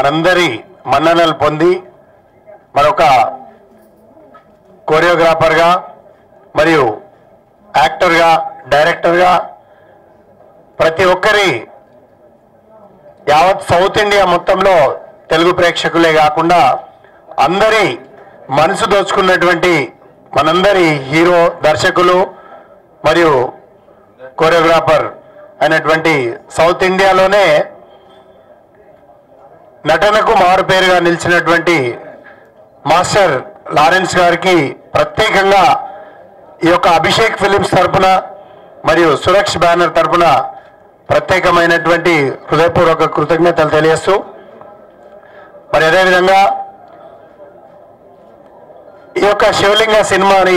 మనందరి మన్ననలు పొంది మరొక కోరియోగ్రాఫర్గా మరియు యాక్టర్గా డైరెక్టర్గా ప్రతి ఒక్కరి యావత్ సౌత్ ఇండియా మొత్తంలో తెలుగు ప్రేక్షకులే కాకుండా అందరి మనసు దోచుకున్నటువంటి మనందరి హీరో దర్శకులు మరియు కోరియోగ్రాఫర్ అయినటువంటి సౌత్ ఇండియాలోనే నటనకు మారుపేరుగా నిలిచినటువంటి మాస్టర్ లారెన్స్ గారికి ప్రత్యేకంగా ఈ యొక్క అభిషేక్ ఫిలిమ్స్ తరపున మరియు సురక్ష్ బ్యానర్ తరపున ప్రత్యేకమైనటువంటి హృదయపూర్వక కృతజ్ఞతలు తెలియస్తూ మరి అదేవిధంగా ఈ యొక్క శివలింగ సినిమాని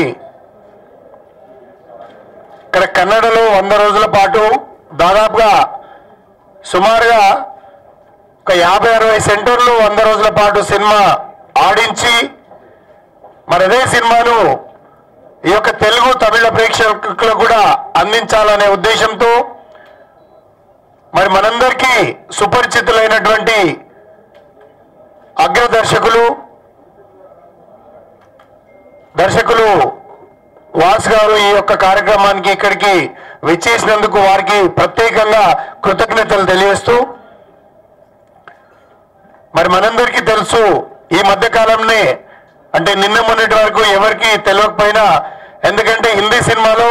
ఇక్కడ కన్నడలో వంద రోజుల పాటు దాదాపుగా సుమారుగా ఒక యాభై అరవై సెంటర్లు వంద రోజుల పాటు సినిమా ఆడించి మరి అదే సినిమాను ఈ యొక్క తెలుగు తమిళ ప్రేక్షకులకు కూడా అందించాలనే ఉద్దేశంతో మరి మనందరికీ సుపరిచితులైనటువంటి అగ్రదర్శకులు దర్శకులు వాస్ గారు ఈ యొక్క కార్యక్రమానికి ఇక్కడికి విచ్చేసినందుకు వారికి ప్రత్యేకంగా కృతజ్ఞతలు తెలియజేస్తూ మరి మనందరికీ తెలుసు ఈ మధ్య కాలంలో అంటే నిన్న మొన్నటి వరకు ఎవరికి తెలియకపోయినా ఎందుకంటే హిందీ సినిమాలో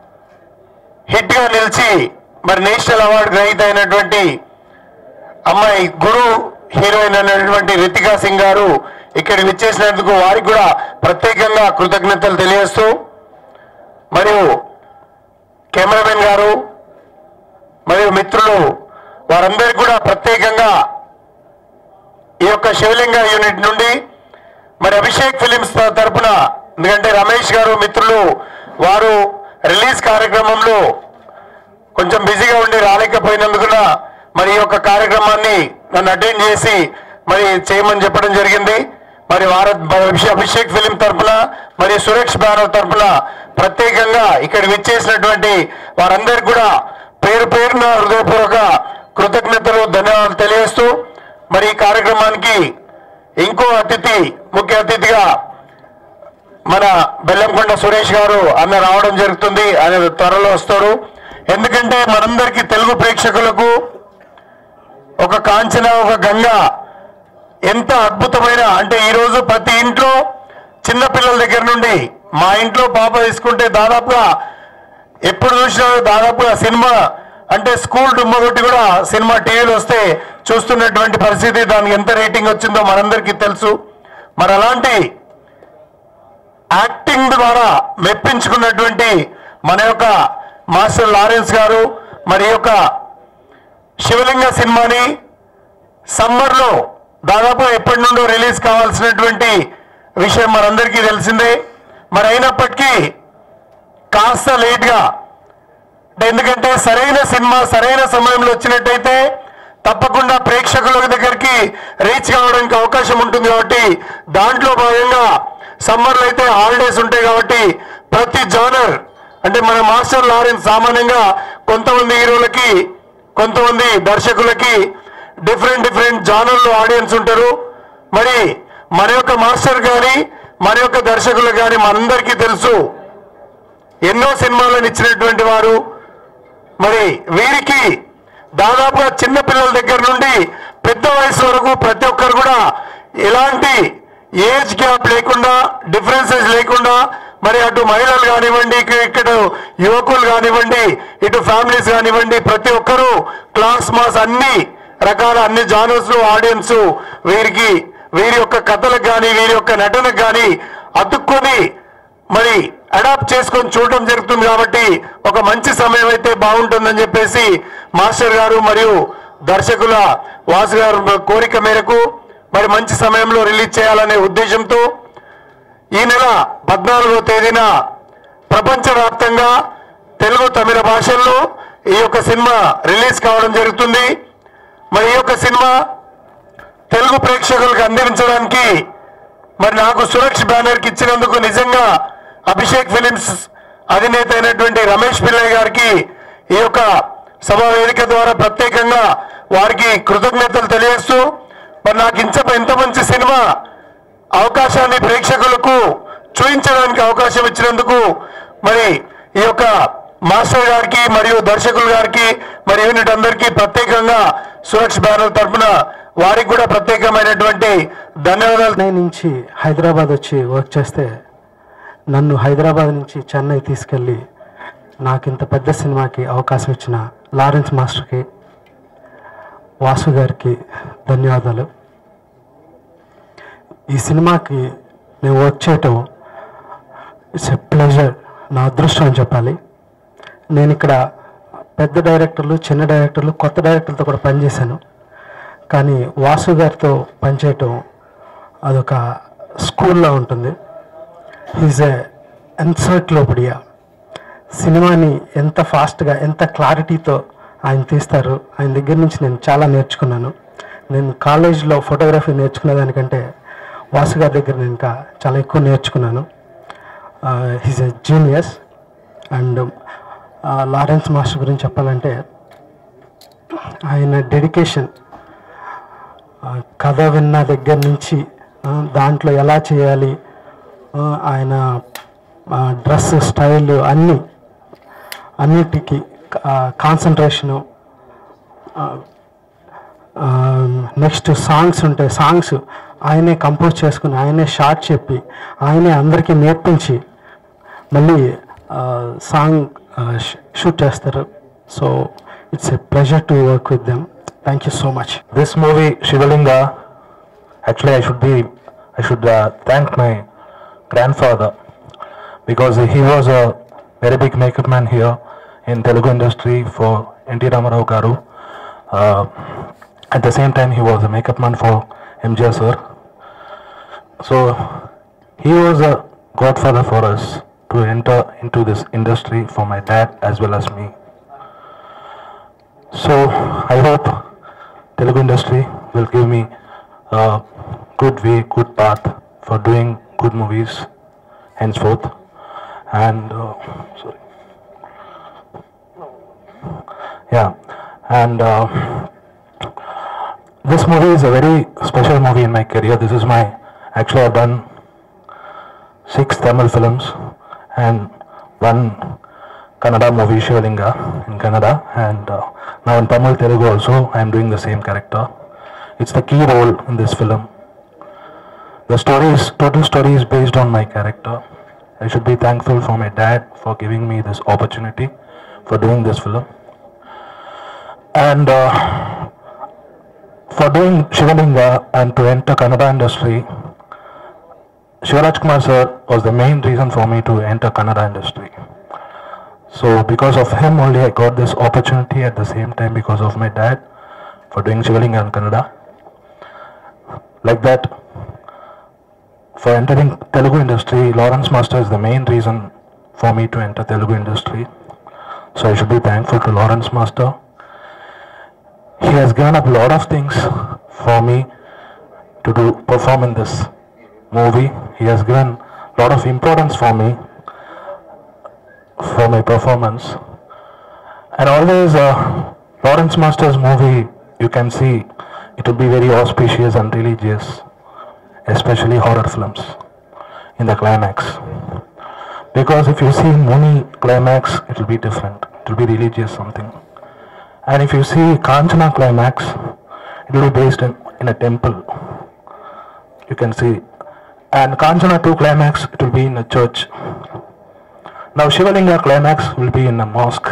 హిట్ గా నిలిచి మరి నేషనల్ అవార్డు గ్రహీత అయినటువంటి అమ్మాయి గురు హీరోయిన్ అయినటువంటి రితికా సింగ్ గారు ఇక్కడికి విచ్చేసినందుకు వారికి కూడా ప్రత్యేకంగా కృతజ్ఞతలు తెలియజేస్తూ మరియు కెమెరామెన్ గారు మరియు మిత్రులు వారందరికీ కూడా ప్రత్యేకంగా ఈ యొక్క శివలింగ యూనిట్ నుండి మరి అభిషేక్ ఫిలిమ్స్ తరపున ఎందుకంటే రమేష్ గారు మిత్రులు వారు రిలీజ్ కార్యక్రమంలో కొంచెం బిజీగా ఉండి రాలేకపోయినందుకున మరి ఈ యొక్క కార్యక్రమాన్ని నన్ను అటెండ్ చేసి మరి చేయమని చెప్పడం జరిగింది మరి వార అభిషేక్ ఫిలిం తరపున మరి సురేష్ బ్యానర్ తరపున ప్రత్యేకంగా ఇక్కడ విచ్చేసినటువంటి వారందరికీ కూడా పేరు పేరున హృదయపూర్వక కృతజ్ఞతలు ధన్యవాదాలు తెలియజేస్తూ మరి ఈ కార్యక్రమానికి ఇంకో అతిథి ముఖ్య అతిథిగా మన బెల్లంకొండ సురేష్ గారు అన్న రావడం జరుగుతుంది ఆయన త్వరలో వస్తాడు ఎందుకంటే మనందరికీ తెలుగు ప్రేక్షకులకు ఒక కాంచన ఒక గంగ ఎంత అద్భుతమైన అంటే ఈరోజు ప్రతి ఇంట్లో చిన్న పిల్లల దగ్గర నుండి మా ఇంట్లో పాప తీసుకుంటే దాదాపుగా ఎప్పుడు చూసినా దాదాపుగా సినిమా అంటే స్కూల్ డుమ్మగొట్టి కూడా సినిమా టీవీలో వస్తే చూస్తున్నటువంటి పరిస్థితి దానికి ఎంత రేటింగ్ వచ్చిందో మనందరికీ తెలుసు మరి అలాంటి యాక్టింగ్ ద్వారా మెప్పించుకున్నటువంటి మన యొక్క మాస్టర్ లారెన్స్ గారు మరి ఈ యొక్క శివలింగ సినిమాని సమ్మర్లో దాదాపు ఎప్పటి నుండో రిలీజ్ కావాల్సినటువంటి విషయం మనందరికీ తెలిసిందే మరి అయినప్పటికీ కాస్త లేట్గా అంటే ఎందుకంటే సరైన సినిమా సరైన సమయంలో వచ్చినట్టయితే తప్పకుండా ప్రేక్షకుల దగ్గరికి రీచ్ కావడానికి అవకాశం ఉంటుంది కాబట్టి దాంట్లో భాగంగా సమ్మర్లో అయితే హాలిడేస్ ఉంటాయి కాబట్టి ప్రతి జానర్ అంటే మన మాస్టర్ లారెన్స్ సామాన్యంగా కొంతమంది హీరోలకి కొంతమంది దర్శకులకి డిఫరెంట్ డిఫరెంట్ జానర్లో ఆడియన్స్ ఉంటారు మరి మన యొక్క మాస్టర్ కానీ మన యొక్క దర్శకులు కానీ మనందరికీ తెలుసు ఎన్నో సినిమాలను ఇచ్చినటువంటి వారు మరి వీరికి దాదాపుగా చిన్న పిల్లల దగ్గర నుండి పెద్ద వయసు వరకు ప్రతి ఒక్కరు కూడా ఎలాంటి ఏజ్ గ్యాప్ లేకుండా డిఫరెన్సెస్ లేకుండా మరి అటు మహిళలు కానివ్వండి ఇక- ఇక్కడ యువకులు కానివ్వండి ఇటు ఫ్యామిలీస్ కానివ్వండి ప్రతి ఒక్కరూ క్లాస్ మాస్ అన్ని రకాల అన్ని జానర్స్ ఆడియన్స్ వీరికి వీరి యొక్క కథలకు కానీ వీరి యొక్క నటనకు కానీ అతుక్కొని మరి అడాప్ట్ చేసుకొని చూడడం జరుగుతుంది కాబట్టి ఒక మంచి సమయం అయితే బాగుంటుందని చెప్పేసి మాస్టర్ గారు మరియు దర్శకుల వాసు గారు కోరిక మేరకు మరి మంచి సమయంలో రిలీజ్ చేయాలనే ఉద్దేశంతో ఈ నెల పద్నాలుగో తేదీన ప్రపంచవ్యాప్తంగా తెలుగు తమిళ భాషల్లో ఈ యొక్క సినిమా రిలీజ్ కావడం జరుగుతుంది మరి ఈ యొక్క సినిమా తెలుగు ప్రేక్షకులకు అందించడానికి మరి నాకు సురక్ష బ్యానర్కి ఇచ్చినందుకు నిజంగా అభిషేక్ ఫిలిమ్స్ అధినేత అయినటువంటి రమేష్ పిల్లయ్య గారికి ఈ యొక్క సభా వేదిక ద్వారా ప్రత్యేకంగా వారికి కృతజ్ఞతలు తెలియజేస్తూ మరి నాకు ఇంత ఎంత మంచి సినిమా అవకాశాన్ని ప్రేక్షకులకు చూపించడానికి అవకాశం ఇచ్చినందుకు మరి ఈ యొక్క మాస్టర్ గారికి మరియు దర్శకులు గారికి మరి యూనిట్ అందరికీ ప్రత్యేకంగా సురక్ష బ్యానర్ తరఫున వారికి కూడా ప్రత్యేకమైనటువంటి ధన్యవాదాలు చెన్నై నుంచి హైదరాబాద్ వచ్చి వర్క్ చేస్తే నన్ను హైదరాబాద్ నుంచి చెన్నై తీసుకెళ్ళి నాకు ఇంత పెద్ద సినిమాకి అవకాశం ఇచ్చిన లారెన్స్ మాస్టర్కి వాసు గారికి ధన్యవాదాలు ఈ సినిమాకి నేను వర్క్ చేయటం ఇట్స్ ఎ ప్లెజర్ నా అదృష్టం అని చెప్పాలి నేను ఇక్కడ పెద్ద డైరెక్టర్లు చిన్న డైరెక్టర్లు కొత్త డైరెక్టర్లతో కూడా పనిచేశాను కానీ వాసు గారితో పనిచేయటం అదొక స్కూల్లో ఉంటుంది ఈజ్ ఎ ఎన్సైక్లోపీడియా సినిమాని ఎంత ఫాస్ట్గా ఎంత క్లారిటీతో ఆయన తీస్తారు ఆయన దగ్గర నుంచి నేను చాలా నేర్చుకున్నాను నేను కాలేజ్లో ఫోటోగ్రఫీ నేర్చుకునే దానికంటే వాసు గారి దగ్గర నేను ఇంకా చాలా ఎక్కువ నేర్చుకున్నాను he's a genius and Lawrence master గురించి చెప్పాలంటే ఆయన డెడికేషన్ ఆ, కథ విన్న దగ్గర నుంచి ఆ, దాంట్లో ఎలా చేయాలి ఆ, ఆయన డ్రెస్ స్టైల్ అన్నీ అన్నిటికీ కాన్సన్ట్రేషను నెక్స్ట్ సాంగ్స్ ఉంటాయి సాంగ్స్ ఆయనే కంపోజ్ చేసుకుని ఆయనే షార్ట్ చెప్పి ఆయనే అందరికీ నేర్పించి మళ్ళీ సాంగ్ షూట్ చేస్తారు so it's a pleasure to work with them thank you so much this movie Shivalinga actually I should be I should uh, thank my grandfather because he was a very big makeup man here in Telugu industry for N.T. Ramarao Garu. Uh, at the same time he was a makeup man for MJ sir. So he was a godfather for us to enter into this industry for my dad as well as me. So I hope Telugu industry will give me a good way, good path for doing good movies henceforth. And uh, sorry, yeah, and uh, this movie is a very special movie in my career. This is my actually I've done six Tamil films and one Kannada movie Shivalinga in Kannada and uh, now in Tamil Telugu also I am doing the same character. It's the key role in this film. The story is total story is based on my character. I should be thankful for my dad for giving me this opportunity for doing this film. And uh, for doing Shivalinga and to enter Kannada industry, Shivaraj Kumar sir was the main reason for me to enter Kannada industry. So because of him only I got this opportunity at the same time because of my dad for doing Shivalinga and Kannada. Like that, for entering Telugu industry, Lawrence Master is the main reason for me to enter Telugu industry. So I should be thankful to Lawrence Master. He has given up a lot of things for me to do perform in this movie. He has given a lot of importance for me for my performance. And always, uh, Lawrence Master's movie, you can see it will be very auspicious and religious, especially horror films in the climax. Because if you see Muni climax, it will be different. It will be religious something. And if you see Kanchana climax, it will be based in, in a temple. You can see. And Kanchana 2 climax, it will be in a church. Now Shivalinga climax will be in a mosque.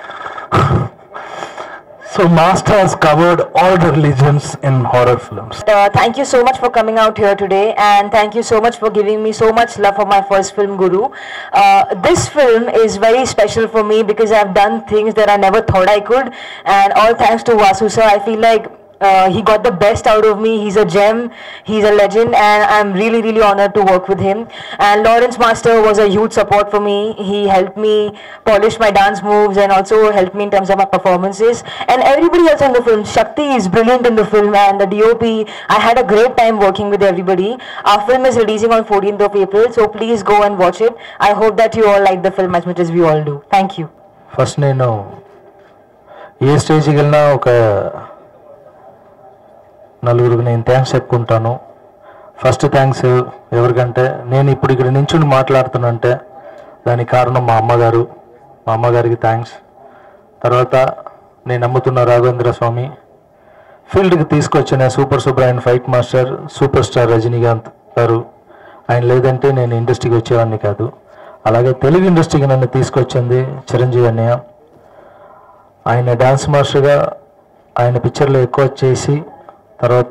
so Master has covered all the religions in horror films. Uh, thank you so much for coming out here today and thank you so much for giving me so much love for my first film Guru. Uh, this film is very special for me because I've done things that I never thought I could and all thanks to Vasu sir I feel like uh, he got the best out of me. He's a gem. He's a legend, and I'm really, really honored to work with him. And Lawrence Master was a huge support for me. He helped me polish my dance moves and also helped me in terms of my performances. And everybody else in the film, Shakti is brilliant in the film, and the DOP. I had a great time working with everybody. Our film is releasing on 14th of April, so please go and watch it. I hope that you all like the film as much as we all do. Thank you. First నేను ఏ స్టేజ్కి వెళ్ళినా ఒక నలుగురికి నేను thanks చెప్పుకుంటాను first thanks ఎవరికంటే నేను ఇప్పుడు ఇక్కడ నించుని మాట్లాడుతున్నంటే దానికి కారణం మా అమ్మగారు మా అమ్మగారికి థ్యాంక్స్ తర్వాత నేను నమ్ముతున్న రాఘవేంద్ర స్వామి ఫీల్డ్కి తీసుకొచ్చిన super super and fight master super star Rajinikanth garu ఆయన లేదంటే నేను ఇండస్ట్రీకి వచ్చేవాడిని కాదు అలాగే తెలుగు ఇండస్ట్రీకి నన్ను తీసుకొచ్చింది చిరంజీవి అన్నయ్య ఆయన డ్యాన్స్ మాస్టర్గా ఆయన పిక్చర్లో ఎక్కువ చేసి తర్వాత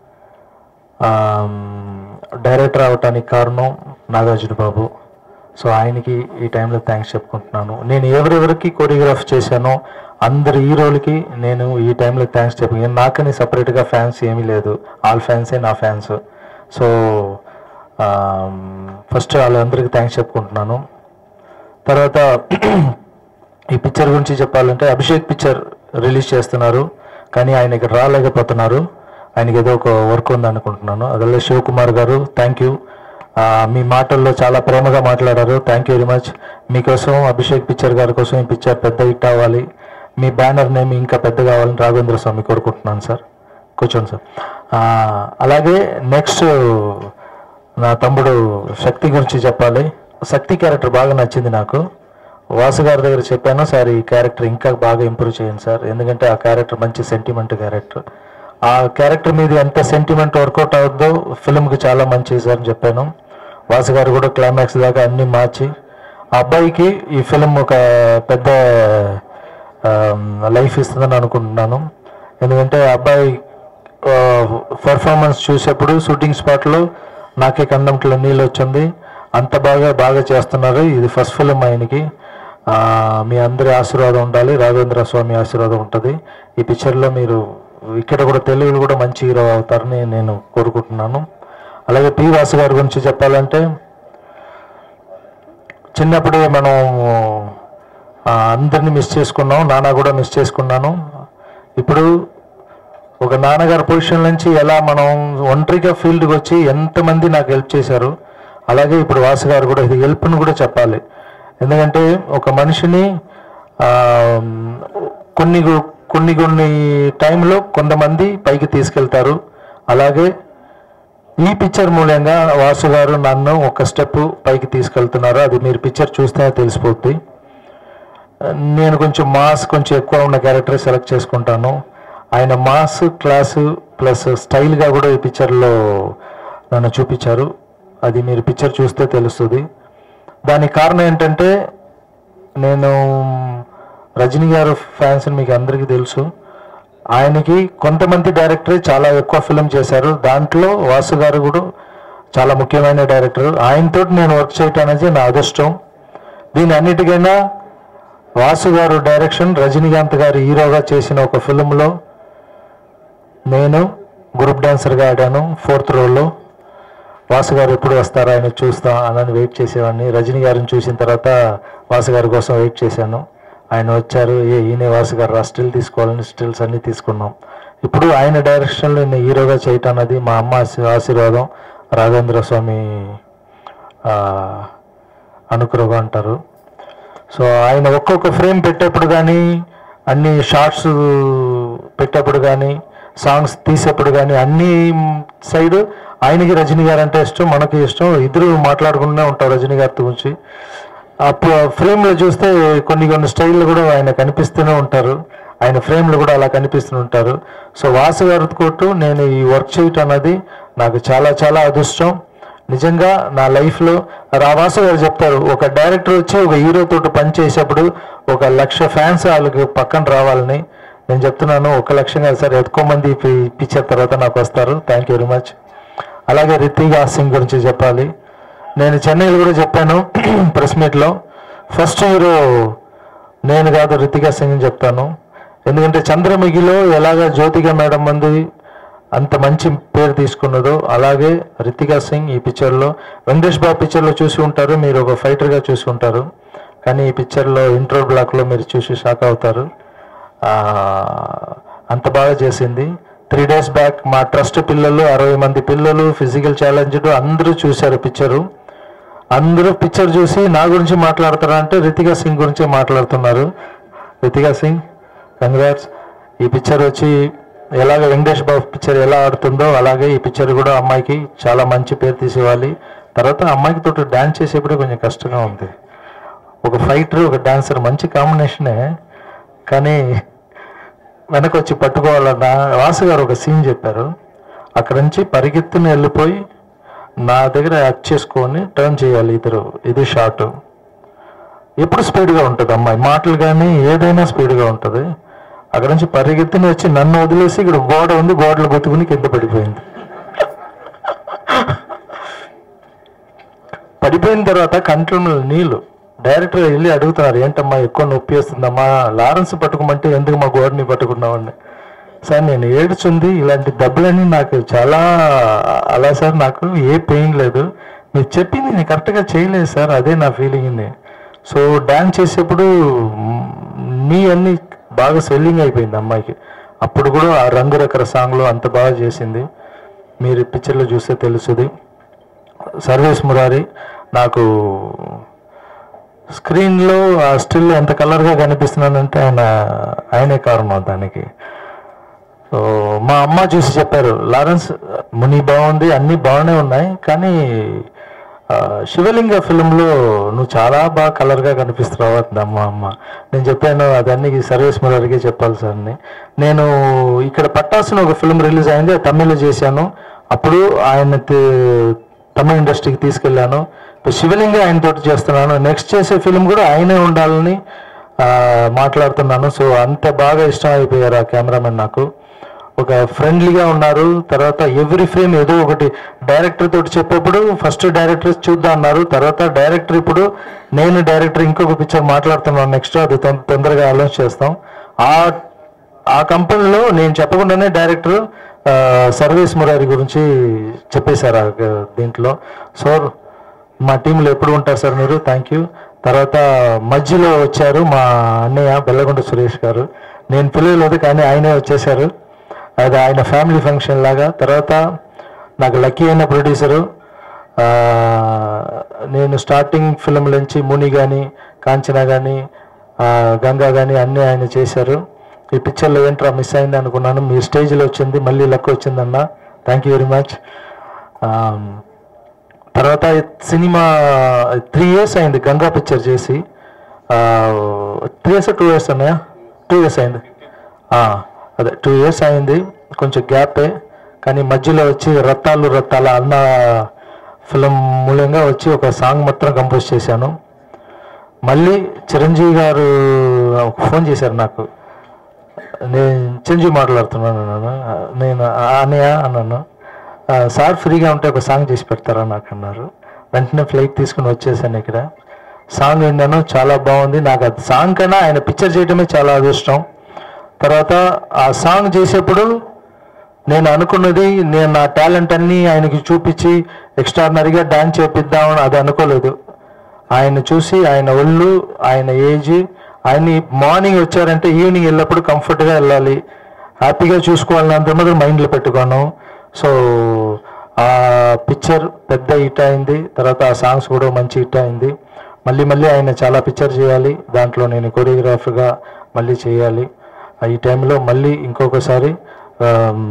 డైరెక్టర్ అవటానికి కారణం నాగార్జున బాబు సో ఆయనకి ఈ టైంలో థ్యాంక్స్ చెప్పుకుంటున్నాను నేను ఎవరెవరికి కొరియోగ్రాఫ్ చేశానో అందరి హీరోలకి నేను ఈ టైంలో థ్యాంక్స్ చెప్పి నాకని సపరేట్గా ఫ్యాన్స్ ఏమీ లేదు ఆల్ ఫ్యాన్సే నా ఫ్యాన్స్ సో ఫస్ట్ వాళ్ళందరికీ థ్యాంక్స్ చెప్పుకుంటున్నాను తర్వాత ఈ పిక్చర్ గురించి చెప్పాలంటే అభిషేక్ పిక్చర్ రిలీజ్ చేస్తున్నారు కానీ ఆయన ఇక్కడ రాలేకపోతున్నారు ఆయనకి ఏదో ఒక వర్క్ ఉంది అనుకుంటున్నాను అదే శివకుమార్ గారు థ్యాంక్ యూ మీ మాటల్లో చాలా ప్రేమగా మాట్లాడారు థ్యాంక్ యూ వెరీ మచ్ మీకోసం అభిషేక్ పిక్చర్ గారి కోసం ఈ పిక్చర్ పెద్ద హిట్ అవ్వాలి మీ బ్యానర్ నేమ్ ఇంకా పెద్ద కావాలని రాఘవేంద్ర స్వామి కోరుకుంటున్నాను సార్ కూర్చోండి సార్ ఆ, అలాగే నెక్స్ట్ నా తమ్ముడు శక్తి గురించి చెప్పాలి శక్తి క్యారెక్టర్ బాగా నచ్చింది నాకు వాసు గారి దగ్గర చెప్పాను సార్ ఈ క్యారెక్టర్ ఇంకా బాగా ఇంప్రూవ్ చేయండి సార్ ఎందుకంటే ఆ క్యారెక్టర్ మంచి సెంటిమెంట్ క్యారెక్టర్ ఆ క్యారెక్టర్ మీద ఎంత సెంటిమెంట్ వర్కౌట్ అవుద్దో ఫిల్మ్కి చాలా మంచిది సార్ అని చెప్పాను వాసు గారు కూడా క్లైమాక్స్ దాకా అన్ని మార్చి ఆ అబ్బాయికి ఈ ఫిల్మ్ ఒక పెద్ద లైఫ్ ఇస్తుందని అనుకుంటున్నాను ఎందుకంటే ఆ అబ్బాయి పర్ఫార్మెన్స్ చూసేప్పుడు షూటింగ్ స్పాట్లో నాకే కందంట్లో నీళ్ళు వచ్చింది అంత బాగా బాగా చేస్తున్నారు ఇది ఫస్ట్ ఫిలిం ఆయనకి ఆ, మీ అందరి ఆశీర్వాదం ఉండాలి రాఘవేంద్ర స్వామి ఆశీర్వాదం ఉంటుంది ఈ పిక్చర్లో మీరు ఇక్కడ కూడా తెలుగులో కూడా మంచి హీరో అవుతారని నేను కోరుకుంటున్నాను అలాగే పి వాసు గారి గురించి చెప్పాలంటే చిన్నప్పుడే మనం ఆ, అందరినీ మిస్ చేసుకున్నాం నాన్న కూడా మిస్ చేసుకున్నాను ఇప్పుడు ఒక నాన్నగారి పొజిషన్ నుంచి ఎలా మనం ఒంటరిగా ఫీల్డ్కి వచ్చి ఎంతమంది నాకు హెల్ప్ చేశారు అలాగే ఇప్పుడు వాసు గారు కూడా ఇది హెల్ప్ని కూడా చెప్పాలి ఎందుకంటే ఒక మనిషిని ఆ, కొన్ని గు- కొన్ని కొన్ని టైంలో కొంతమంది పైకి తీసుకెళ్తారు అలాగే ఈ పిక్చర్ మూలంగా వాసు గారు నన్ను ఒక స్టెప్ పైకి తీసుకెళ్తున్నారు అది మీరు పిక్చర్ చూస్తే తెలిసిపోద్ది నేను కొంచెం మాస్ కొంచెం ఎక్కువ ఉన్న క్యారెక్టర్ సెలెక్ట్ చేసుకుంటాను ఆయన మాస్ క్లాసు ప్లస్ స్టైల్గా కూడా ఈ పిక్చర్లో నన్ను చూపించారు అది మీరు పిక్చర్ చూస్తే తెలుస్తుంది దానికి కారణం ఏంటంటే నేను రజనీ గారు ఫ్యాన్స్ మీకు అందరికీ తెలుసు ఆయనకి కొంతమంది డైరెక్టరే చాలా ఎక్కువ ఫిలిం చేశారు దాంట్లో వాసు గారు కూడా చాలా ముఖ్యమైన డైరెక్టర్ ఆయనతో నేను వర్క్ చేయటం అనేది నా అదృష్టం దీని అన్నిటికైనా వాసు గారు డైరెక్షన్ రజనీకాంత్ గారు హీరోగా చేసిన ఒక ఫిలింలో నేను గ్రూప్ డాన్సర్గా ఆడాను ఫోర్త్ రోల్లో వాసు గారు ఎప్పుడు వస్తారా ఆయన చూస్తాం అని వెయిట్ చేసేవాడిని రజనీ గారిని చూసిన తర్వాత వాసు గారి కోసం వెయిట్ చేశాను ఆయన వచ్చారు ఏ ఈయనే వాసు గారు రా స్టిల్ తీసుకోవాలని స్టిల్స్ అన్నీ తీసుకున్నాం ఇప్పుడు ఆయన డైరెక్షన్లో నేను హీరోగా చేయటం అన్నది మా అమ్మ ఆశీ- ఆశీర్వాదం రాఘవేంద్ర స్వామి ఆ, అనుగ్రహం అంటారు సో ఆయన ఒక్కొక్క ఫ్రేమ్ పెట్టేప్పుడు కానీ అన్ని షార్ట్స్ పెట్టేప్పుడు కానీ సాంగ్స్ తీసేప్పుడు కానీ అన్ని సైడ్ ఆయనకి రజనీ గారు అంటే ఇష్టం మనకి ఇష్టం ఇద్దరు మాట్లాడుకుంటూనే ఉంటారు రజనీ గారి గురించి అప్పుడు ఫ్రేమ్లో చూస్తే కొన్ని కొన్ని స్టైల్లో కూడా ఆయన కనిపిస్తూనే ఉంటారు ఆయన ఫ్రేమ్లో కూడా అలా కనిపిస్తూ ఉంటారు సో వాసు గారి కొట్టు నేను ఈ వర్క్ చేయటం అన్నది నాకు చాలా చాలా అదృష్టం నిజంగా నా లైఫ్లో రావాసు గారు చెప్తారు ఒక డైరెక్టర్ వచ్చి ఒక హీరో తోటి పని చేసేప్పుడు ఒక లక్ష ఫ్యాన్స్ వాళ్ళకి పక్కన రావాలని నేను చెప్తున్నాను ఒక లక్షం కాదు సార్ ఎక్కువ మంది పిక్చర్ తర్వాత నాకు వస్తారు థ్యాంక్ యూ వెరీ మచ్ అలాగే రితిక్ సింగ్ గురించి చెప్పాలి నేను చెన్నైలో కూడా చెప్పాను ప్రెస్ మీట్లో ఫస్ట్ హీరో నేను కాదు రితికా సింగ్ అని చెప్తాను ఎందుకంటే చంద్రముఖిలో ఎలాగ జ్యోతిక మేడం మంది అంత మంచి పేరు తీసుకున్నదో అలాగే రితికా సింగ్ ఈ పిక్చర్లో వెంకటేష్ బాబు పిక్చర్లో చూసి ఉంటారు మీరు ఒక ఫైటర్గా చూసి ఉంటారు కానీ ఈ పిక్చర్లో ఇంట్రో బ్లాక్లో మీరు చూసి షాక్ అవుతారు ఆ, అంత బాగా చేసింది త్రీ డేస్ బ్యాక్ మా ట్రస్ట్ పిల్లలు అరవై మంది పిల్లలు ఫిజికల్ ఛాలెంజ్డ్ అందరూ చూశారు పిక్చరు అందరూ పిక్చర్ చూసి నా గురించి మాట్లాడతారా అంటే రితికా సింగ్ గురించే మాట్లాడుతున్నారు రితికా సింగ్ కంగ్రాట్స్ ఈ పిక్చర్ వచ్చి ఎలాగ వెంకటేష్ బాబు పిక్చర్ ఎలా ఆడుతుందో అలాగే ఈ పిక్చర్ కూడా అమ్మాయికి చాలా మంచి పేరు తీసేవాలి తర్వాత అమ్మాయికి తోటి డాన్స్ చేసేప్పుడే కొంచెం కష్టంగా ఉంది ఒక ఫైటర్ ఒక డాన్సర్ మంచి కాంబినేషనే కానీ వెనక వచ్చి పట్టుకోవాలన్న వాసు గారు ఒక సీన్ చెప్పారు అక్కడ నుంచి పరిగెత్తుని వెళ్ళిపోయి నా దగ్గర యాక్ట్ చేసుకొని టర్న్ చేయాలి ఇద్దరు ఇది షార్ట్ ఎప్పుడు స్పీడ్గా ఉంటుంది అమ్మాయి మాటలు కానీ ఏదైనా స్పీడ్గా ఉంటుంది అక్కడ నుంచి పరిగెత్తుని వచ్చి నన్ను వదిలేసి ఇక్కడ గోడ ఉంది గోడలు గుర్తుకుని కింద పడిపోయింది పడిపోయిన తర్వాత కంట్రోల్ నీళ్లు డైరెక్టర్ వెళ్ళి అడుగుతున్నారు ఏంటమ్మా ఎక్కువ నొప్పి వస్తుందమ్మా లారెన్స్ పట్టుకోమంటే ఎందుకు మా గోడని పట్టుకున్నామండి సార్ నేను ఏడుచుంది ఇలాంటి దెబ్బలన్నీ నాకు చాలా అలా సార్ నాకు ఏ పెయిన్ లేదు మీరు చెప్పింది నేను కరెక్ట్గా చేయలేదు సార్ అదే నా ఫీలింగ్ సో డాన్స్ చేసేప్పుడు మ్, నీ అన్ని బాగా స్వెల్లింగ్ అయిపోయింది అమ్మాయికి అప్పుడు కూడా ఆ రంగురకర సాంగ్లో అంత బాగా చేసింది మీరు పిక్చర్లో చూస్తే తెలుస్తుంది సర్వేస్ మురారి నాకు స్క్రీన్లో ఆ స్టిల్ ఎంత కలర్గా కనిపిస్తున్నానంటే ఆయన ఆయనే కారణం దానికి సో మా అమ్మ చూసి చెప్పారు లారెన్స్ ముని బాగుంది అన్నీ బాగానే ఉన్నాయి కానీ ఆ, శివలింగ ఫిలింలో నువ్వు చాలా బాగా కలర్గా కనిపిస్తున్నావు అంది అమ్మ అమ్మ నేను చెప్పాను అదన్నీ సర్వేస్ మురారికి చెప్పాలి సార్ అని నేను ఇక్కడ పట్టాల్సిన ఒక ఫిలిం రిలీజ్ అయింది అది తమిళ్లో చేశాను అప్పుడు ఆయన తే- తమిళ ఇండస్ట్రీకి తీసుకెళ్ళాను ఇప్పుడు శివలింగ ఆయన తోటి చేస్తున్నాను నెక్స్ట్ చేసే ఫిలిం కూడా ఆయనే ఉండాలని ఆ, మాట్లాడుతున్నాను సో అంత బాగా ఇష్టం అయిపోయారు ఆ కెమెరామెన్ నాకు ఒక ఫ్రెండ్లీగా ఉన్నారు తర్వాత ఎవ్రీ ఫ్రేమ్ ఏదో ఒకటి డైరెక్టర్ తోటి చెప్పేప్పుడు ఫస్ట్ డైరెక్టర్ చూద్దాం అన్నారు తర్వాత డైరెక్టర్ ఇప్పుడు నేను డైరెక్టర్ ఇంకొక పిక్చర్ మాట్లాడుతున్నాను నెక్స్ట్ అది తొం- తొందరగా అనౌన్స్ చేస్తాం ఆ ఆ కంపెనీలో నేను చెప్పకుండానే డైరెక్టర్ ఆ, సర్వీస్ మురారి గురించి చెప్పేశారు ఆ గ- దీంట్లో సో మా టీంలో ఎప్పుడు ఉంటారు సార్ మీరు థ్యాంక్ యూ తర్వాత మధ్యలో వచ్చారు మా అన్నయ్య బెల్లగొండ సురేష్ గారు నేను పిల్లలేదు కానీ ఆయనే వచ్చేసారు అది ఆయన ఫ్యామిలీ ఫంక్షన్ లాగా తర్వాత నాకు లక్కీ అయిన ప్రొడ్యూసరు ఆ, నేను స్టార్టింగ్ ఫిల్మ్ నుంచి ముని కానీ కాంచన కానీ గంగా కానీ అన్నీ ఆయన చేశారు ఈ పిక్చర్లో ఏంట్రా మిస్ అయింది అనుకున్నాను మీ స్టేజ్లో వచ్చింది మళ్ళీ లక్ వచ్చిందన్న థ్యాంక్ యూ వెరీ మచ్ తర్వాత ఈ సినిమా త్రీ ఇయర్స్ అయింది గంగా పిక్చర్ చేసి త్రీ ఇయర్స్ టూ ఇయర్స్ అన్నాయా టూ ఇయర్స్ అయింది ఆ, అదే టూ ఇయర్స్ అయింది కొంచెం గ్యాపే కానీ మధ్యలో వచ్చి రత్తాలు రత్తాల అన్న ఫిలిం మూలంగా వచ్చి ఒక సాంగ్ మాత్రం కంపోజ్ చేశాను మళ్ళీ చిరంజీవి గారు ఫోన్ చేశారు నాకు నేను చిరంజీవి మాట్లాడుతున్నాను అన్నాను నేను "ఆ, అన్నయ్య అన్నాను "ఆ, సార్ ఫ్రీగా ఉంటే ఒక సాంగ్ చేసి పెడతారా నాకు అన్నారు వెంటనే ఫ్లైట్ తీసుకుని వచ్చేసాను ఇక్కడ సాంగ్ విన్నాను చాలా బాగుంది నాకు అది సాంగ్ కన్నా ఆయన పిక్చర్ చేయడమే చాలా అదృష్టం తర్వాత ఆ సాంగ్ చేసేప్పుడు నేను అనుకున్నది నేను నా టాలెంట్ అన్నీ ఆయనకి చూపించి ఎక్స్ట్రాడినరీగా డాన్స్ చేపిద్దామని అది అనుకోలేదు ఆయన చూసి ఆయన ఒళ్ళు ఆయన ఏజ్ ఆయన్ని మార్నింగ్ వచ్చారంటే ఈవినింగ్ వెళ్ళినప్పుడు కంఫర్ట్గా వెళ్ళాలి హ్యాపీగా చూసుకోవాలని అంత మాత్రం మైండ్లో పెట్టుకోను సో ఆ పిక్చర్ పెద్ద హిట్ అయింది తర్వాత ఆ సాంగ్స్ కూడా మంచి హిట్ అయింది మళ్ళీ మళ్ళీ ఆయన చాలా పిక్చర్ చేయాలి దాంట్లో నేను కొరియోగ్రాఫర్గా మళ్ళీ చేయాలి ఆ ఈ టైంలో మళ్ళీ ఇంకొకసారి ఆమ్,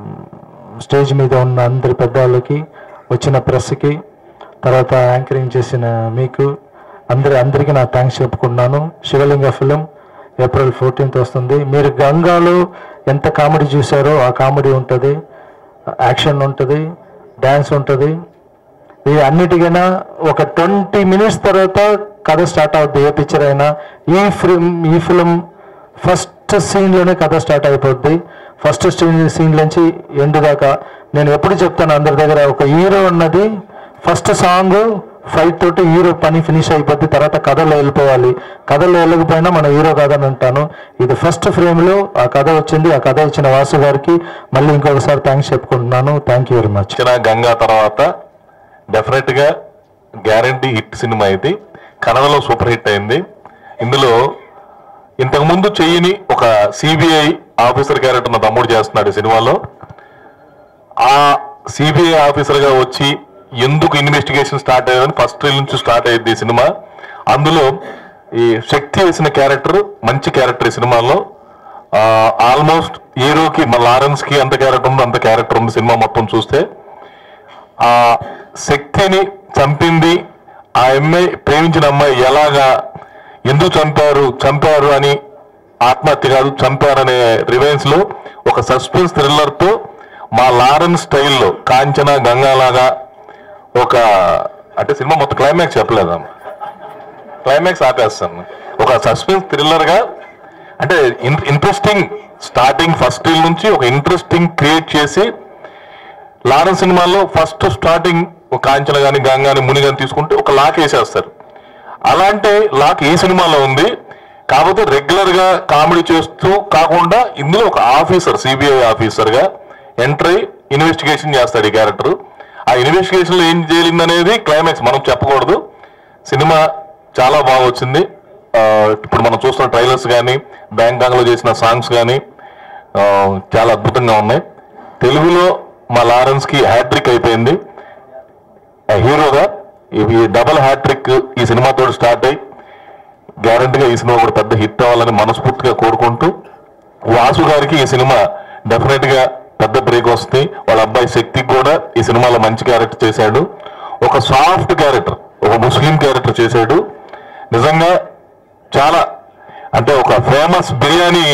స్టేజ్ మీద ఉన్న అందరి పెద్దవాళ్ళకి వచ్చిన ప్రెస్కి తర్వాత యాంకరింగ్ చేసిన మీకు అందరి అందరికీ నా థ్యాంక్స్ చెప్పుకున్నాను శివలింగ ఫిలిం ఏప్రిల్ ఫోర్టీన్త్ వస్తుంది మీరు గంగాలో ఎంత కామెడీ చూసారో ఆ కామెడీ ఉంటుంది యాక్షన్ ఉంటుంది డ్యాన్స్ ఉంటుంది ఇది అన్నిటికైనా ఒక ట్వంటీ మినిట్స్ తర్వాత కథ స్టార్ట్ అవుద్ది ఏ పిక్చర్ అయినా ఈ ఫిల్మ్ ఈ ఫిలిం ఫస్ట్ సీన్లోనే కథ స్టార్ట్ అయిపోద్ది ఫస్ట్ సీన్ నుంచి ఎండ్ దాకా నేను ఎప్పుడు చెప్తాను అందరి దగ్గర ఒక హీరో ఉన్నది ఫస్ట్ సాంగ్ ఫైట్ తోటి హీరో పని ఫినిష్ అయిపోద్ది తర్వాత కథలో వెళ్ళిపోవాలి కథలో వెళ్ళకపోయినా మన హీరో కాదని అంటాను ఇది ఫస్ట్ ఫ్రేమ్లో ఆ కథ వచ్చింది ఆ కథ ఇచ్చిన వాసు గారికి మళ్ళీ ఇంకొకసారి థ్యాంక్స్ చెప్పుకుంటున్నాను థ్యాంక్ యూ వెరీ మచ్ వచ్చిన గంగా తర్వాత డెఫినెట్ గా గ్యారంటీ హిట్ సినిమా ఇది కన్నడలో సూపర్ హిట్ అయింది ఇందులో ఇంతకుముందు చెయ్యని ఒక సిబిఐ ఆఫీసర్ క్యారెక్టర్ నా తమ్ముడు చేస్తున్నాడు ఈ సినిమాలో ఆ సిబిఐ ఆఫీసర్ గా వచ్చి ఎందుకు ఇన్వెస్టిగేషన్ స్టార్ట్ అయ్యేదని ఫస్ట్ ట్రైల్ నుంచి స్టార్ట్ అయ్యింది ఈ సినిమా అందులో ఈ శక్తి వేసిన క్యారెక్టర్ మంచి క్యారెక్టర్ ఈ సినిమాలో ఆల్మోస్ట్ హీరోకి మన లారెన్స్ కి ఎంత క్యారెక్టర్ ఉందో అంత క్యారెక్టర్ ఉంది సినిమా మొత్తం చూస్తే ఆ శక్తిని చంపింది ఆ అమ్మాయి ప్రేమించిన అమ్మాయి ఎలాగా ఎందుకు చంపారు చంపారు అని ఆత్మహత్య కాదు చంపారనే రివెన్స్ లో ఒక సస్పెన్స్ థ్రిల్లర్ తో మా లారెన్స్ స్టైల్లో కాంచన గంగాలాగా ఒక అంటే సినిమా మొత్తం క్లైమాక్స్ చెప్పలేదమ్మా క్లైమాక్స్ ఆపేస్తాను ఒక సస్పెన్స్ థ్రిల్లర్ గా అంటే ఇంట్రెస్టింగ్ స్టార్టింగ్ ఫస్ట్ నుంచి ఒక ఇంట్రెస్టింగ్ క్రియేట్ చేసి లారెన్స్ సినిమాలో ఫస్ట్ స్టార్టింగ్ ఒక కాంచన గాని గంగాని ముని గాని తీసుకుంటే ఒక లాక్ వేసేస్తారు అలాంటి లాక్ ఈ సినిమాలో ఉంది కాకపోతే రెగ్యులర్ గా కామెడీ చేస్తూ కాకుండా ఇందులో ఒక ఆఫీసర్ సిబిఐ ఆఫీసర్ గా ఎంటర్ అయి ఇన్వెస్టిగేషన్ చేస్తాడు ఈ క్యారెక్టర్ ఆ ఇన్వెస్టిగేషన్ లో ఏం జరిగింది అనేది క్లైమాక్స్ మనం చెప్పకూడదు సినిమా చాలా బాగా వచ్చింది ఆ, ఇప్పుడు మనం చూస్తున్న ట్రైలర్స్ కానీ బ్యాంకాక్ లో చేసిన సాంగ్స్ కానీ చాలా అద్భుతంగా ఉన్నాయి తెలుగులో మా లారెన్స్ కి హ్యాట్రిక్ అయిపోయింది ఆ హీరోగా ఈ డబల్ హ్యాట్రిక్ ఈ సినిమాతో స్టార్ట్ అయ్యి గ్యారంటీగా ఈ సినిమా కూడా పెద్ద హిట్ అవ్వాలని మనస్ఫూర్తిగా కోరుకుంటూ వాసు గారికి ఈ సినిమా డెఫినెట్ గా పెద్ద బ్రేక్ వస్తుంది వాళ్ళ అబ్బాయి శక్తికి కూడా ఈ సినిమాలో మంచి క్యారెక్టర్ చేశాడు ఒక సాఫ్ట్ క్యారెక్టర్ ఒక ముస్లిం క్యారెక్టర్ చేశాడు నిజంగా చాలా అంటే ఒక famous biryani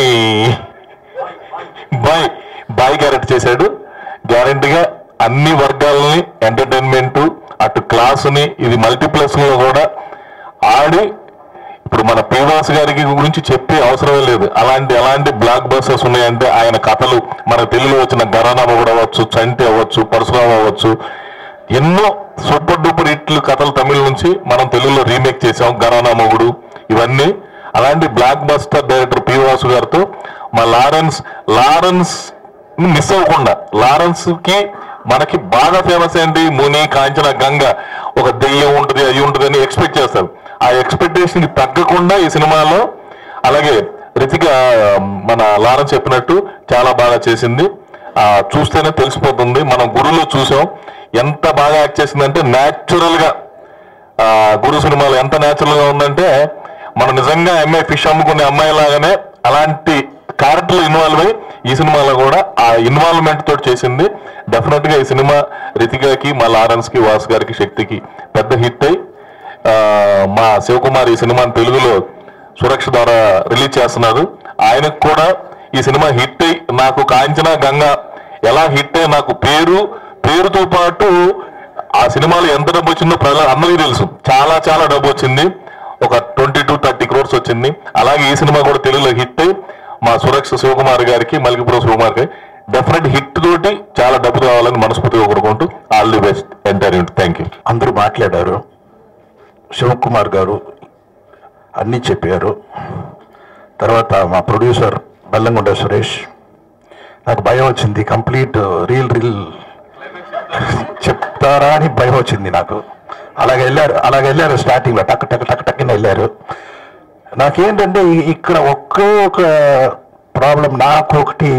boy boy character చేశాడు గ్యారంటీగా అన్ని వర్గాలని ఎంటర్టైన్మెంట్ అటు క్లాసుని ఇది మల్టీప్లెక్స్ లో కూడా ఆడి ఇప్పుడు మన పీవాస్ గారికి గురించి చెప్పే అవసరమే లేదు అలాంటి ఎలాంటి బ్లాక్ బస్టర్స్ ఉన్నాయంటే ఆయన కథలు మన తెలుగులో వచ్చిన గరానా కూడా అవ్వచ్చు చంటి అవ్వచ్చు పరశురామ్ అవ్వచ్చు ఎన్నో సూపర్ డూపర్ హిట్లు కథలు తమిళ నుంచి మనం తెలుగులో రీమేక్ చేసాం గరానా మొగుడు ఇవన్నీ అలాంటి blockbuster director P Vasu గారితో మా లారెన్స్ లారెన్స్ మిస్ అవ్వకుండా లారెన్స్ కి మనకి బాగా ఫేమస్ ఏంటి ముని కాంచన గంగ ఒక దెయ్యం ఉంటుంది అది ఉంటుంది అని ఎక్స్పెక్ట్ చేస్తారు ఆ ఎక్స్పెక్టేషన్ కి తగ్గకుండా ఈ సినిమాలో అలాగే రితిక మన లారెన్స్ చెప్పినట్టు చాలా బాగా చేసింది ఆ చూస్తేనే తెలిసిపోతుంది మనం గురులో చూసాం ఎంత బాగా యాక్ట్ చేసిందంటే న్యాచురల్ గా ఆ, గురు సినిమాలో ఎంత న్యాచురల్ గా ఉందంటే మనం నిజంగా అమ్మాయి ఫిష్ అమ్ముకునే అమ్మాయి లాగానే అలాంటి క్యారెక్టర్లు ఇన్వాల్వ్ అయ్యి ఈ సినిమాలో కూడా ఆ ఇన్వాల్వ్మెంట్ తోటి చేసింది డెఫినెట్ గా ఈ సినిమా రితికాకి మా లారెన్స్ కి వాస్ గారికి శక్తికి పెద్ద హిట్ అయి ఆ, మా శివకుమార్ ఈ సినిమాని తెలుగులో సురక్ష ద్వారా రిలీజ్ చేస్తున్నారు ఆయనకు కూడా ఈ సినిమా హిట్ అయి నాకు కాంచన గంగ ఎలా హిట్ అయి నాకు పేరు పేరుతో పాటు ఆ సినిమాలో ఎంత డబ్బు వచ్చిందో ప్రజలు అందరికీ తెలుసు చాలా చాలా డబ్బు వచ్చింది ఒక ట్వంటీ టు థర్టీ క్రోర్స్ వచ్చింది అలాగే ఈ సినిమా కూడా తెలుగులో హిట్ అయి మా సురక్ష శివకుమార్ గారికి మల్కిపురం శివకుమార్ గారికి డెఫినెట్ హిట్ తోటి చాలా డబ్బు కావాలని మనస్ఫూర్తిగా కోరుకుంటూ all the best entire thank you అందరూ మాట్లాడారు శివకుమార్ గారు అన్నీ చెప్పారు తర్వాత మా ప్రొడ్యూసర్ బెల్లంకొండ సురేష్ నాకు భయం వచ్చింది కంప్లీట్ రీల్ రీల్ చెప్తారా అని భయం వచ్చింది నాకు అలాగే వెళ్ళారు అలాగే వెళ్ళారు స్టార్టింగ్లో టక్ టక్ టక్ టక్కిన వెళ్ళారు నాకేంటంటే ఇ- ఇక్కడ ఒకే ఒక ప్రాబ్లం నాకు ఒకటి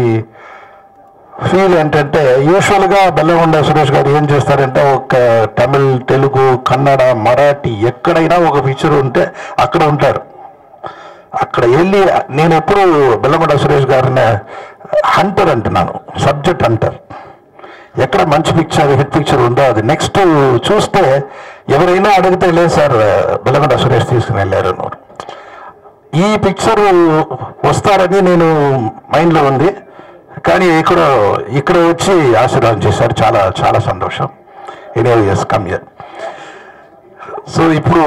ఫీల్ ఏంటంటే యూజువల్గా బెల్లగొండ సురేష్ గారు ఏం చేస్తారంటే ఒక తమిళ్ తెలుగు కన్నడ మరాఠీ ఎక్కడైనా ఒక పిక్చర్ ఉంటే అక్కడ ఉంటారు అక్కడ వెళ్ళి నేను ఎప్పుడు బెల్లగొండ సురేష్ గారిని హంటర్ అంటున్నాను సబ్జెక్ట్ హంటర్ ఎక్కడ మంచి పిక్చర్ హిట్ పిక్చర్ ఉందో అది నెక్స్ట్ చూస్తే ఎవరైనా అడిగితే లేదు సార్ బెల్లగొండ సురేష్ తీసుకుని వెళ్ళారు అన్నారు ఈ పిక్చర్ వస్తారని నేను మైండ్లో ఉంది కానీ ఇక్కడ ఇక్కడ వచ్చి ఆశీర్వాదం చేశారు చాలా చాలా సంతోషం ఎనీ ఎస్ కమ్ ఇయర్ సో ఇప్పుడు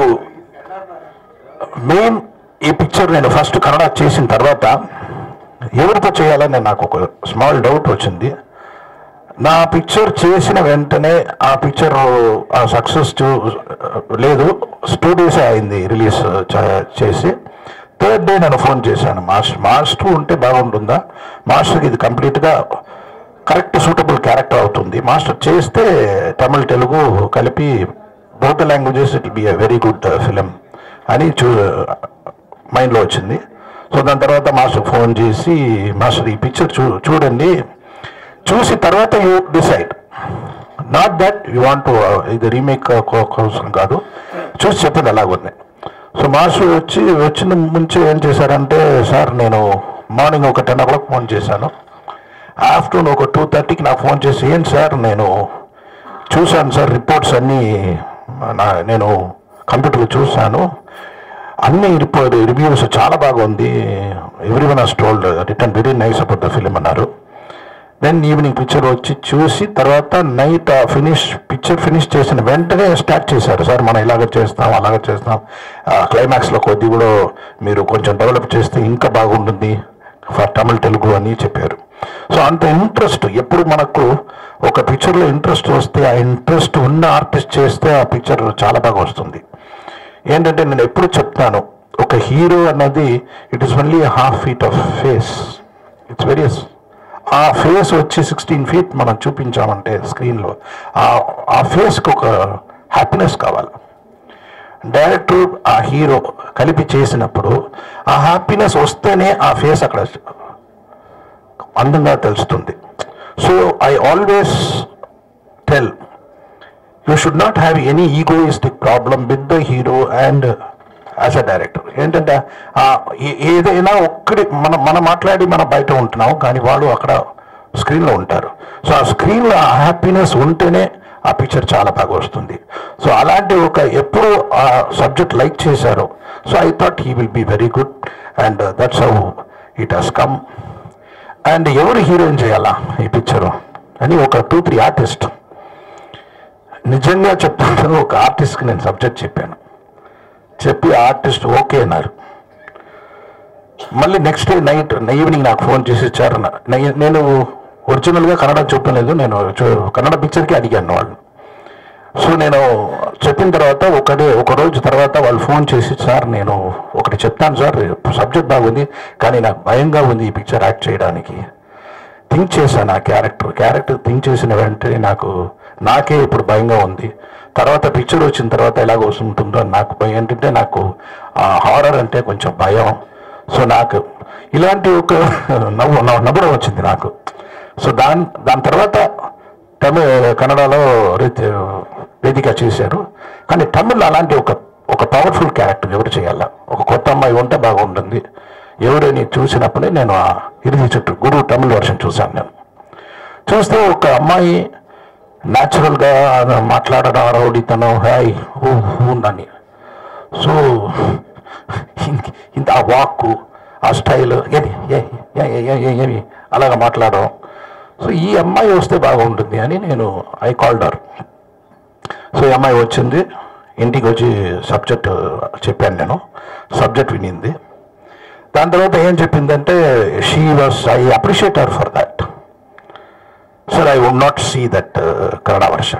మెయిన్ ఈ పిక్చర్ నేను ఫస్ట్ కన్నడ చేసిన తర్వాత ఎవరితో చేయాలని నాకు ఒక స్మాల్ డౌట్ వచ్చింది నా పిక్చర్ చేసిన వెంటనే ఆ పిక్చర్ ఆ సక్సెస్ లేదు టూ డేస్ అయింది రిలీజ్ చేసి థర్డ్ డే నేను ఫోన్ చేశాను మాస్టర్ మాస్టర్ ఉంటే బాగుంటుందా మాస్టర్కి ఇది కంప్లీట్గా కరెక్ట్ సూటబుల్ క్యారెక్టర్ అవుతుంది మాస్టర్ చేస్తే తమిళ్ తెలుగు కలిపి both languages it be a very good film అని చూ మైండ్లో వచ్చింది సో దాని తర్వాత మాస్టర్ ఫోన్ చేసి మాస్టర్ ఈ పిక్చర్ చూ చూడండి చూసి తర్వాత you decide not that you want ఇది రీమేక్ కోసం కాదు చూసి చెప్పింది అలాగుంది సో మాస్టర్ వచ్చి వచ్చిన ముంచే ఏం చేశారంటే సార్ నేను మార్నింగ్ ఒక టెన్ ఓ క్లాక్ ఫోన్ చేశాను ఆఫ్టర్నూన్ ఒక టూ థర్టీకి నాకు ఫోన్ చేసి ఏంటి సార్ నేను చూశాను సార్ రిపోర్ట్స్ అన్నీ నా నేను కంప్యూటర్లో చూశాను అన్ని రిపోర్ట్ రివ్యూస్ చాలా బాగుంది everyone has told return very nice about the film అన్నారు దెన్ ఈవినింగ్ పిక్చర్ వచ్చి చూసి తర్వాత నైట్ ఫినిష్ పిక్చర్ ఫినిష్ చేసిన వెంటనే స్టార్ట్ చేశారు సార్ మనం ఇలాగ చేస్తాం అలాగ చేస్తాం క్లైమాక్స్లో కొద్ది కూడా మీరు కొంచెం డెవలప్ చేస్తే ఇంకా బాగుంటుంది ఫర్ తమిళ్ తెలుగు అని చెప్పారు సో అంత ఇంట్రెస్ట్ ఎప్పుడు మనకు ఒక పిక్చర్లో ఇంట్రెస్ట్ వస్తే ఆ ఇంట్రెస్ట్ ఉన్న ఆర్టిస్ట్ చేస్తే ఆ పిక్చర్ చాలా బాగా వస్తుంది ఏంటంటే నేను ఎప్పుడు చెప్తాను ఒక హీరో అన్నది it is only half feet of face it's various ఆ ఫేస్ వచ్చి సిక్స్టీన్ ఫీట్ మనం చూపించామంటే స్క్రీన్లో ఆ ఫేస్కి ఒక హ్యాపీనెస్ కావాలి డైరెక్టర్ ఆ హీరో కలిపి చేసినప్పుడు ఆ హ్యాపీనెస్ వస్తేనే ఆ ఫేస్ అక్కడ అందంగా తెలుస్తుంది so I always tell you should not have any egoistic problem with the hero and as a director ఏంటంటే ఆ ఏ- ఏదైనా ఒక్కడి మనం మనం మాట్లాడి మనం బయట ఉంటున్నాం కానీ వాళ్ళు అక్కడ స్క్రీన్లో ఉంటారు సో ఆ స్క్రీన్లో ఆ హ్యాపీనెస్ ఉంటేనే ఆ పిక్చర్ చాలా బాగా వస్తుంది సో అలాంటి ఒక ఎప్పుడు ఆ సబ్జెక్ట్ లైక్ చేశారో so I thought he will be very good and that's how it has come and ఎవరు హీరోయిన్ చేయాలా ఈ పిక్చరు అని ఒక టూ త్రీ ఆర్టిస్ట్ నిజంగా చెప్తాను ఒక ఆర్టిస్ట్కి నేను సబ్జెక్ట్ చెప్పాను చెప్పి ఆర్టిస్ట్ ఓకే అన్నారు మళ్ళీ నెక్స్ట్ డే నైట్ ఈవినింగ్ నాకు ఫోన్ చేసి ఇచ్చారు నా- నే- నేను ఒరిజినల్గా కన్నడ చెప్పలేదు నేను చూ- కన్నడ పిక్చర్కి అడిగాను వాళ్ళు సో నేను చెప్పిన తర్వాత ఒకడే ఒక రోజు తర్వాత వాళ్ళు ఫోన్ చేసి సార్ నేను ఒకటి చెప్తాను సార్ సబ్జెక్ట్ బాగుంది కానీ నాకు భయంగా ఉంది ఈ పిక్చర్ యాక్ట్ చేయడానికి థింక్ చేశాను ఆ క్యారెక్టర్ క్యారెక్టర్ థింక్ చేసిన వెంటనే నాకు నాకే ఇప్పుడు భయంగా ఉంది తర్వాత పిక్చర్ వచ్చిన తర్వాత ఎలాగ ఉంటుందో నాకు భయం ఏంటంటే నాకు హారర్ అంటే కొంచెం భయం సో నాకు ఇలాంటి ఒక నవ్వు నవ్వు- నవ్వడం వచ్చింది నాకు సో దాని దాని తర్వాత తమిళ కన్నడలో రీతి వేదిక చేశారు కానీ తమిళ్ అలాంటి ఒక ఒక పవర్ఫుల్ క్యారెక్టర్ ఎవరు చేయాల ఒక కొత్త అమ్మాయి ఉంటే బాగుంటుంది ఎవరిని చూసినప్పుడే నేను ఆ ఇరిది చుట్టూ గురువు తమిళ్ వర్షన్ చూశాను నేను చూస్తే ఒక అమ్మాయి న్యాచురల్గా మాట్లాడడం రౌడీతనం హాయ్ ఊ ఉందని సో ఇంక- ఇంత ఆ వాక్కు ఆ స్టైల్ ఏది ఏ ఏ- ఏ- ఏ- ఏ- ఏమి అలాగ మాట్లాడడం సో ఈ అమ్మాయి వస్తే బాగుంటుంది అని నేను ఐ కాల్డర్ సో ఈ అమ్మాయి వచ్చింది ఇంటికి వచ్చి సబ్జెక్ట్ చెప్పాను నేను సబ్జెక్ట్ వినింది దాని తర్వాత ఏం చెప్పిందంటే she was I appreciate her for that sir I would not see that Kannada version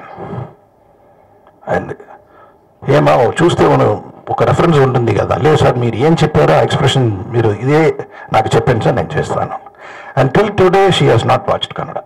and ఏమో చూస్తే మనం ఒక రెఫరెన్స్ ఉంటుంది కదా లేదు సార్ మీరు ఏం చెప్పారో ఆ ఎక్స్ప్రెషన్ మీరు ఇదే నాకు చెప్పండి సార్ నేను చేస్తాను and till today she has not watched Kannada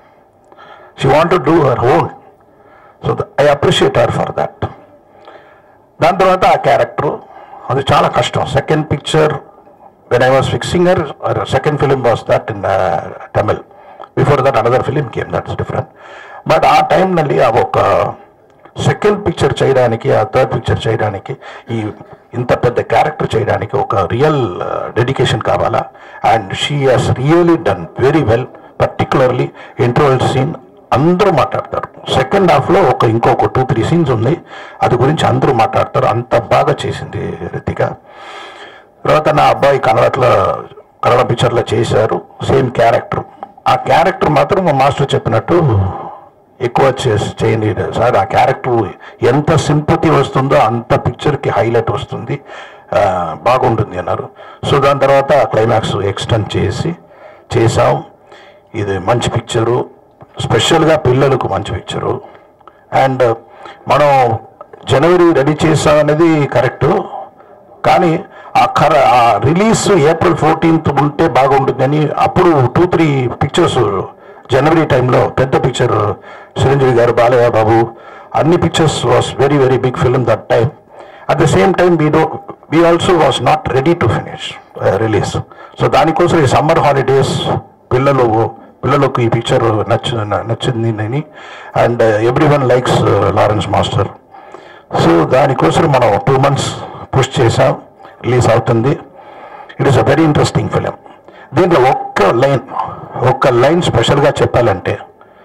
she want to do her own so I appreciate her for that దాని తర్వాత ఆ క్యారెక్టర్ అది చాలా కష్టం second picture when I was fixing her second film was that in Tamil before that another film came that's different but ఆ టైంನಲ್ಲಿ ఆ ఒక సెకండ్ పిక్చర్ చేయడానికి ఆ థర్డ్ పిక్చర్ చేయడానికి ఈ ఇంత పెద్ద క్యారెక్టర్ చేయడానికి ఒక రియల్ డెడికేషన్ కావాలా and she has really done very well particularly interval scene అందరూ మాట్లాడతారు సెకండ్ హాఫ్లో ఒక ఇంకొక టూ త్రీ సీన్స్ ఉంది అది గురించి అందరూ మాట్లాడతారు అంత బాగా చేసింది రితిక తర్వాత నా అబ్బాయి కన్నడలో కన్నడ పిక్చర్లో చేశారు సేమ్ క్యారెక్టర్ ఆ క్యారెక్టర్ మాత్రం మా మాస్టర్ చెప్పినట్టు ఎక్కువ చేసి చేయండి సార్ ఆ క్యారెక్టర్ ఎంత సింపతి వస్తుందో అంత పిక్చర్కి హైలైట్ వస్తుంది ఆ, బాగుంటుంది అన్నారు సో దాని తర్వాత క్లైమాక్స్ ఎక్స్టెండ్ చేసి చేసాం ఇది మంచి పిక్చరు స్పెషల్గా పిల్లలకు మంచి పిక్చరు అండ్ మనం జనవరి రెడీ చేసాం అనేది కరెక్టు కానీ ఆ కర ఆ రిలీజ్ ఏప్రిల్ ఫోర్టీన్త్ ఉంటే బాగుంటుందని అప్పుడు టూ త్రీ పిక్చర్స్ జనవరి టైంలో పెద్ద పిక్చర్ చిరంజీవి గారు బాలయ్య బాబు అన్ని pictures was very very big film that time at the same time we do we also was not ready to finish release so దానికోసం ఈ సమ్మర్ హాలిడేస్ పిల్లలు పిల్లలకు ఈ పిక్చర్ నచ్చ నచ్చింది అని and everyone likes Lawrence master so దానికోసం మనం టూ మంత్స్ పుష్ చేసాం రిలీజ్ అవుతుంది it is a very interesting film దీంట్లో ఒక్క లైన్ ఒక్క లైన్ స్పెషల్గా చెప్పాలంటే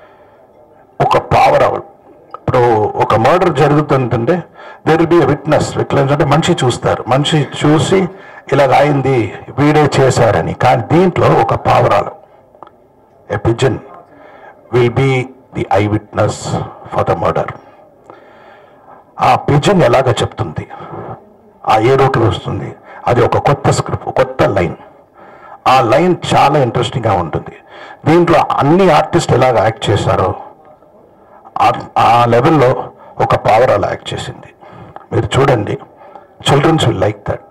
ఒక పావర్ ఇప్పుడు ఒక మర్డర్ జరుగుతుందంటే there will be witness witness అంటే మనిషి చూస్తారు మనిషి చూసి ఇలాగ అయింది వీడే చేశారని కానీ దీంట్లో ఒక పావురాలు a pigeon will be the eyewitness for the murder ఆ పిజన్ ఎలాగ చెప్తుంది ఆ ఏ రూట్లో వస్తుంది అది ఒక కొత్త స్క్రిప్ట్ కొత్త లైన్ ఆ లైన్ చాలా ఇంట్రెస్టింగ్గా ఉంటుంది దీంట్లో అన్ని ఆర్టిస్ట్ ఎలాగ యాక్ట్ చేశారో ఆ- ఆ లెవెల్లో ఒక పవర్ అలా యాక్ట్ చేసింది మీరు చూడండి చిల్డ్రన్స్ విల్ లైక్ దట్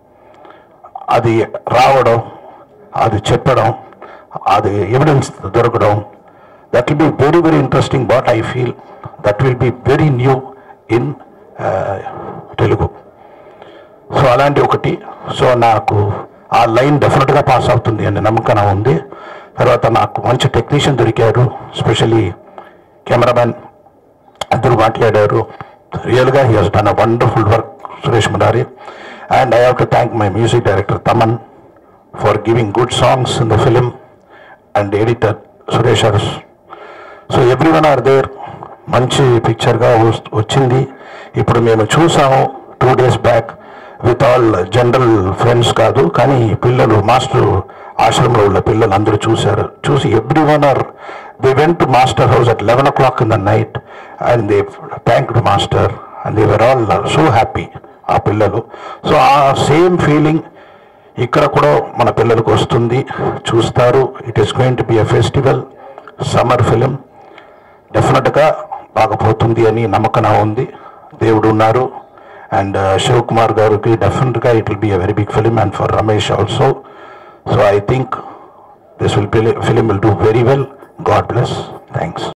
అది రావడం అది చెప్పడం అది ఎవిడెన్స్ దొరకడం that will be very very interesting what I feel that will be very new in Telugu so అలాంటి ఒకటి సో నాకు ఆ లైన్ డెఫినెట్గా పాస్ అవుతుంది అనే నమ్మకం నాకు ఉంది తర్వాత నాకు మంచి టెక్నీషియన్ దొరికారు స్పెషలీ కెమెరామెన్ అందరూ మాట్లాడారు రియల్గా he has done a wonderful work Suresh Murari and I have to thank my music director Thaman for giving good songs in the film and editor Suresh Urs so everyone are there మంచి పిక్చర్గా వచ్చింది ఇప్పుడు మేము చూసాము two days back with all general friends కాదు కానీ పిల్లలు master ఆశ్రమంలో ఉన్న పిల్లలు అందరూ చూశారు చూసి everyone are they went to master house at eleven o'clock in the night and they thank to master and they were all so happy ఆ పిల్లలు సో ఆ సేమ్ ఫీలింగ్ ఇక్కడ కూడా మన పిల్లలకు వస్తుంది చూస్తారు it is going to be a festival summer film డెఫినెట్గా బాగపోతుంది అని నమ్మకం నా ఉంది దేవుడు ఉన్నారు అండ్ శివ్ కుమార్ గారికి డెఫినెట్గా it will be a very big film and for Ramesh also so I think this will film will do very well God bless thanks